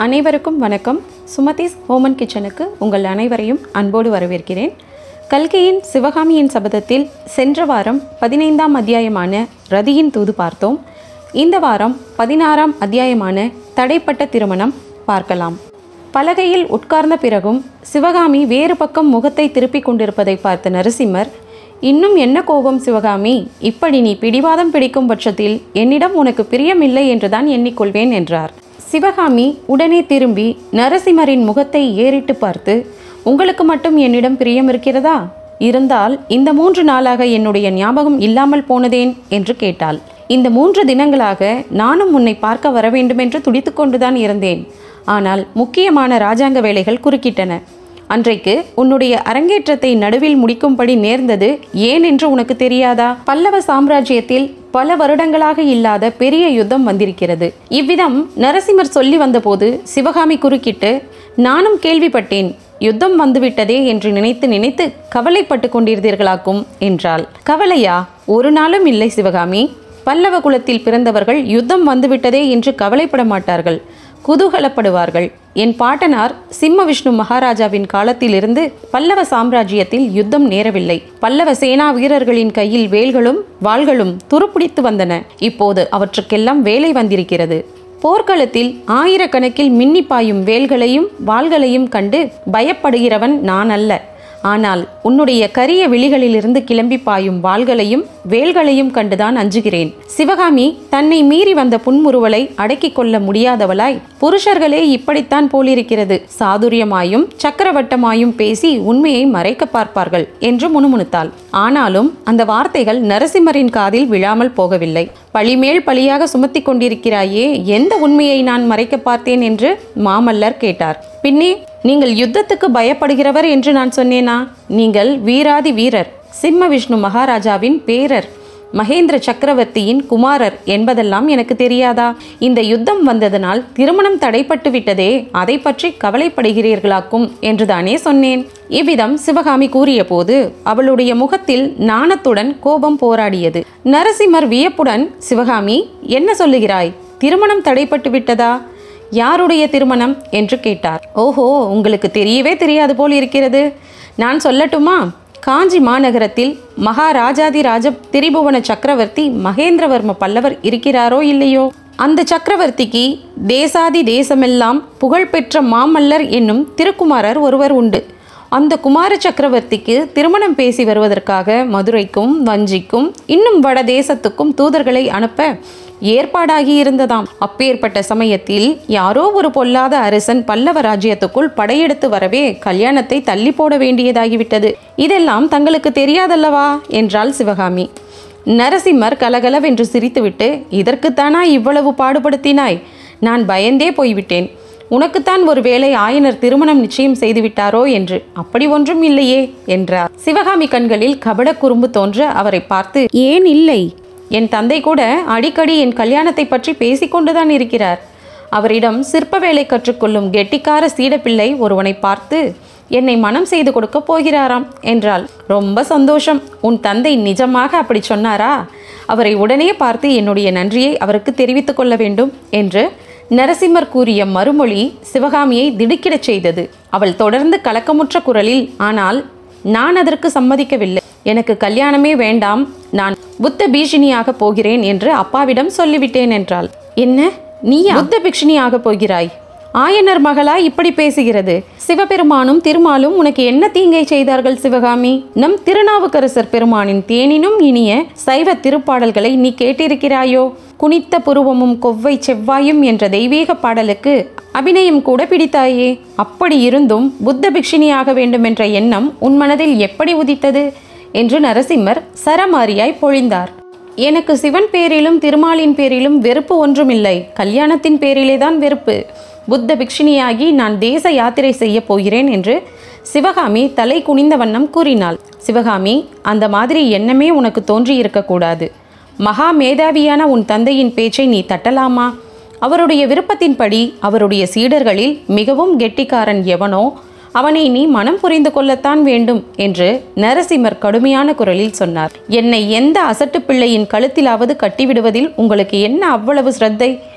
அனைவருக்கும் வணக்கம் சுமதிஸ் ஹோமன் கிச்சனுக்கு உங்கள் அனைவரையும் அன்போடு வரவேற்கிறேன் கல்கியின் சிவகாமியின் சபதத்தில் சென்ற வாரம் பதினைந்தாம் அத்தியாயமான ரதியின் தூது பார்த்தோம் இந்த வாரம் பதினாறாம் அத்தியாயமான தடைப்பட்ட திருமணம் பார்க்கலாம் பலகையில் உட்கார்ந்த பிறகும் சிவகாமி வேறு பக்கம் முகத்தை திருப்பிக் கொண்டிருப்பதை பார்த்த நரசிம்மர் இன்னும் என்ன கோபம் சிவகாமி இப்படி நீ பிடிவாதம் பிடிக்கும் பட்சத்தில் என்னிடம் உனக்கு பிரியமில்லை என்றுதான் எண்ணிக்கொள்வேன் என்றார் சிவகாமி உடனே திரும்பி நரசிம்மரின் முகத்தை ஏறிட்டு பார்த்து உங்களுக்கு மட்டும் என்னிடம் பிரியம் இருக்கிறதா இருந்தால் இந்த மூன்று நாளாக என்னுடைய ஞாபகம் இல்லாமல் போனதேன் என்று கேட்டாள் இந்த மூன்று தினங்களாக நானும் உன்னை பார்க்க வர வேண்டுமென்று துடித்து கொண்டுதான் இருந்தேன் ஆனால் முக்கியமான ராஜாங்க வேலைகள் குறுக்கிட்டன அன்றைக்கு உன்னுடைய அரங்கேற்றத்தை நடுவில் முடிக்கும்படி நேர்ந்தது ஏன் என்று உனக்கு தெரியாதா பல்லவ சாம்ராஜ்யத்தில் பல வருடங்களாக இல்லாத பெரிய யுத்தம் வந்திருக்கிறது இவ்விதம் நரசிம்மர் சொல்லி வந்தபோது சிவகாமி குறுக்கிட்டு நானும் கேள்விப்பட்டேன் யுத்தம் வந்துவிட்டதே என்று நினைத்து நினைத்து கவலைப்பட்டு கொண்டிருந்தீர்களாக்கும் என்றாள் கவலையா ஒரு நாளும் இல்லை சிவகாமி பல்லவ குலத்தில் பிறந்தவர்கள் யுத்தம் வந்துவிட்டதே என்று கவலைப்பட மாட்டார்கள் குதூகலப்படுவார்கள் என் பாட்டனார் சிம்ம விஷ்ணு மகாராஜாவின் காலத்திலிருந்து பல்லவ சாம்ராஜ்யத்தில் யுத்தம் நேரவில்லை பல்லவ சேனா வீரர்களின் கையில் வேல்களும் வாள்களும் துருப்பிடித்து வந்தன இப்போது அவற்றுக்கெல்லாம் வேலை வந்திருக்கிறது போர்க்களத்தில் ஆயிரக்கணக்கில் மின்னி பாயும் வேல்களையும் வாள்களையும் கண்டு பயப்படுகிறவன் நான் அல்ல ஆனால் உன்னுடைய கரிய விழிகளிலிருந்து கிளம்பி பாயும் வாள்களையும் வேல்களையும் கண்டுதான் அஞ்சுகிறேன் சிவகாமி தன்னை மீறி வந்த புன்முறுவலை அடக்கிக் கொள்ள முடியாதவளாய் புருஷர்களே இப்படித்தான் போலிருக்கிறது சாதுரியமாயும் சக்கரவட்டமாயும் பேசி உண்மையை மறைக்க பார்ப்பார்கள் என்று முணுமுணுத்தாள் ஆனாலும் அந்த வார்த்தைகள் நரசிம்மரின் காதில் விழாமல் போகவில்லை பழிமேல் பழியாக சுமத்தி கொண்டிருக்கிறாயே எந்த உண்மையை நான் மறைக்க பார்த்தேன் என்று மாமல்லர் கேட்டார் பின்னே நீங்கள் யுத்தத்துக்கு பயப்படுகிறவர் என்று நான் சொன்னேனா நீங்கள் வீராதி வீரர் சிம்ம விஷ்ணு மகாராஜாவின் பேரர் மகேந்திர சக்கரவர்த்தியின் குமாரர் என்பதெல்லாம் எனக்கு தெரியாதா இந்த யுத்தம் வந்ததனால் திருமணம் தடைப்பட்டு விட்டதே அதை பற்றி கவலைப்படுகிறீர்களாக்கும் என்றுதானே சொன்னேன் இவ்விதம் சிவகாமி கூறியபோது அவளுடைய முகத்தில் நாணத்துடன் கோபம் போராடியது நரசிம்மர் வியப்புடன் சிவகாமி என்ன சொல்லுகிறாய் திருமணம் தடைப்பட்டு விட்டதா யாருடைய திருமணம் என்று கேட்டார் ஓஹோ உங்களுக்கு தெரியவே தெரியாது போல் இருக்கிறது நான் சொல்லட்டுமா காஞ்சி மாநகரத்தில் மகாராஜாதிராஜ திரிபுவன சக்கரவர்த்தி மகேந்திரவர்ம பல்லவர் இருக்கிறாரோ இல்லையோ அந்த சக்கரவர்த்திக்கு தேசாதி தேசமெல்லாம் புகழ்பெற்ற மாமல்லர் என்னும் திருக்குமாரர் ஒருவர் உண்டு அந்த குமார சக்கரவர்த்திக்கு திருமணம் பேசி வருவதற்காக மதுரைக்கும் வஞ்சிக்கும் இன்னும் வட தேசத்துக்கும் தூதர்களை அனுப்ப ஏற்பாடாகி இருந்ததாம் அப்பேற்பட்ட சமயத்தில் யாரோ ஒரு பொல்லாத அரசன் பல்லவ ராஜ்யத்துக்குள் படையெடுத்து வரவே கல்யாணத்தை தள்ளி போட வேண்டியதாகிவிட்டது இதெல்லாம் தங்களுக்கு தெரியாதல்லவா என்றாள் சிவகாமி நரசிம்மர் கலகலவென்று சிரித்துவிட்டு இதற்குத்தானா இவ்வளவு பாடுபடுத்தினாய் நான் பயந்தே போய்விட்டேன் உனக்குத்தான் ஒருவேளை ஆயனர் திருமணம் நிச்சயம் செய்துவிட்டாரோ என்று அப்படி ஒன்றும் இல்லையே என்றார் சிவகாமி கண்களில் கபட குறும்பு தோன்ற அவரை பார்த்து ஏன் இல்லை என் தந்தை கூட அடிக்கடி என் கல்யாணத்தை பற்றி பேசிக்கொண்டுதான் இருக்கிறார் அவரிடம் சிற்ப வேலை கற்றுக்கொள்ளும் கெட்டிக்கார சீடப்பிள்ளை ஒருவனை பார்த்து என்னை மனம் செய்து கொடுக்க போகிறாராம் என்றாள் ரொம்ப சந்தோஷம் உன் தந்தை நிஜமாக அப்படி சொன்னாரா அவரை உடனே பார்த்து என்னுடைய நன்றியை அவருக்கு தெரிவித்துக் கொள்ள வேண்டும் என்று நரசிம்மர் கூறிய மறுமொழி சிவகாமியை திடுக்கிடச் செய்தது அவள் தொடர்ந்து கலக்கமுற்ற குரலில் ஆனால் நான் அதற்கு சம்மதிக்கவில்லை எனக்கு கல்யாணமே வேண்டாம் நான் புத்த பீஷினியாக போகிறேன் என்று அப்பாவிடம் சொல்லிவிட்டேன் என்றாள் என்ன நீயா புத்த பிக்ஷினியாக போகிறாய் ஆயனர் மகளா இப்படி பேசுகிறது சிவபெருமானும் திருமாலும் உனக்கு என்ன தீங்கை செய்தார்கள் சிவகாமி நம் திருநாவுக்கரசர் பெருமானின் தேனினும் இனிய சைவ திருப்பாடல்களை நீ கேட்டிருக்கிறாயோ குனித்த புருவமும் கொவ்வை செவ்வாயும் என்ற தெய்வீக பாடலுக்கு அபிநயம் கூட பிடித்தாயே அப்படி இருந்தும் புத்த பிக்ஷினியாக வேண்டுமென்ற எண்ணம் உன் மனதில் எப்படி உதித்தது என்று நரசிம்மர் சரமாரியாய் பொழிந்தார் எனக்கு சிவன் பேரிலும் திருமாலின் பேரிலும் வெறுப்பு ஒன்றுமில்லை கல்யாணத்தின் பேரிலேதான் வெறுப்பு புத்த பிக்ஷினியாகி நான் தேச யாத்திரை செய்ய போகிறேன் என்று சிவகாமி தலை குனிந்த வண்ணம் கூறினாள் சிவகாமி அந்த மாதிரி எண்ணமே உனக்கு தோன்றி இருக்கக்கூடாது மகா மேதாவியான உன் தந்தையின் பேச்சை நீ தட்டலாமா அவருடைய விருப்பத்தின்படி அவருடைய சீடர்களில் மிகவும் கெட்டிக்காரன் எவனோ அவனை நீ மனம் புரிந்து கொள்ளத்தான் வேண்டும் என்று நரசிம்மர் கடுமையான குரலில் சொன்னார் என்னை எந்த அசட்டு பிள்ளையின் கழுத்திலாவது கட்டிவிடுவதில் உங்களுக்கு என்ன அவ்வளவு சிரத்தை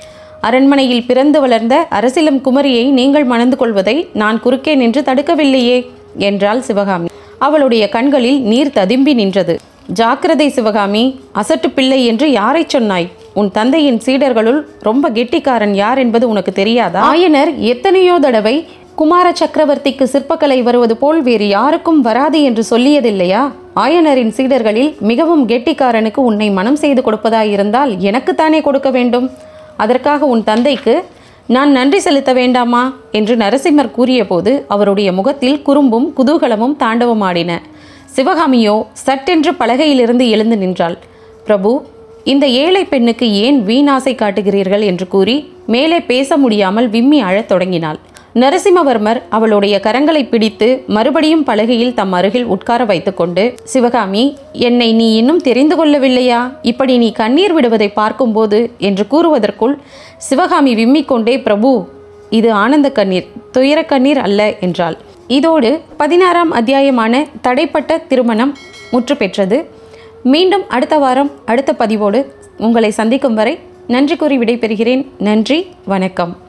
அரண்மனையில் பிறந்து வளர்ந்த அரசிலம் குமரியை நீங்கள் மணந்து கொள்வதை நான் குறுக்கே நின்று தடுக்கவில்லையே என்றாள் சிவகாமி அவளுடைய கண்களில் நீர் ததும்பி நின்றது ஜாக்கிரதை சிவகாமி அசட்டு பிள்ளை என்று யாரைச் சொன்னாய் உன் தந்தையின் சீடர்களுள் ரொம்ப கெட்டிக்காரன் யார் என்பது உனக்கு தெரியாதா ஆயனர் எத்தனையோ தடவை குமார சக்கரவர்த்திக்கு சிற்பக்கலை வருவது போல் வேறு யாருக்கும் வராது என்று சொல்லியதில்லையா ஆயனரின் சீடர்களில் மிகவும் கெட்டிக்காரனுக்கு உன்னை மனம் செய்து கொடுப்பதாயிருந்தால் எனக்குத்தானே கொடுக்க வேண்டும் அதற்காக உன் தந்தைக்கு நான் நன்றி செலுத்த வேண்டாமா என்று நரசிம்மர் கூறியபோது அவருடைய முகத்தில் குறும்பும் குதூகலமும் தாண்டவமாடின சிவகாமியோ சட்டென்று பலகையிலிருந்து எழுந்து நின்றாள் பிரபு இந்த ஏழை பெண்ணுக்கு ஏன் வீணாசை காட்டுகிறீர்கள் என்று கூறி மேலே பேச முடியாமல் விம்மி அழத் தொடங்கினாள் நரசிம்மவர்மர் அவளுடைய கரங்களை பிடித்து மறுபடியும் பலகையில் தம் அருகில் உட்கார வைத்துக்கொண்டு சிவகாமி என்னை நீ இன்னும் தெரிந்து கொள்ளவில்லையா இப்படி நீ கண்ணீர் விடுவதை பார்க்கும்போது என்று கூறுவதற்குள் சிவகாமி விம்மிக்கொண்டே பிரபு இது ஆனந்த கண்ணீர் துயர கண்ணீர் அல்ல என்றாள் இதோடு பதினாறாம் அத்தியாயமான தடைப்பட்ட திருமணம் முற்று பெற்றது மீண்டும் அடுத்த வாரம் அடுத்த பதிவோடு உங்களை சந்திக்கும் வரை நன்றி கூறி விடைபெறுகிறேன் நன்றி வணக்கம்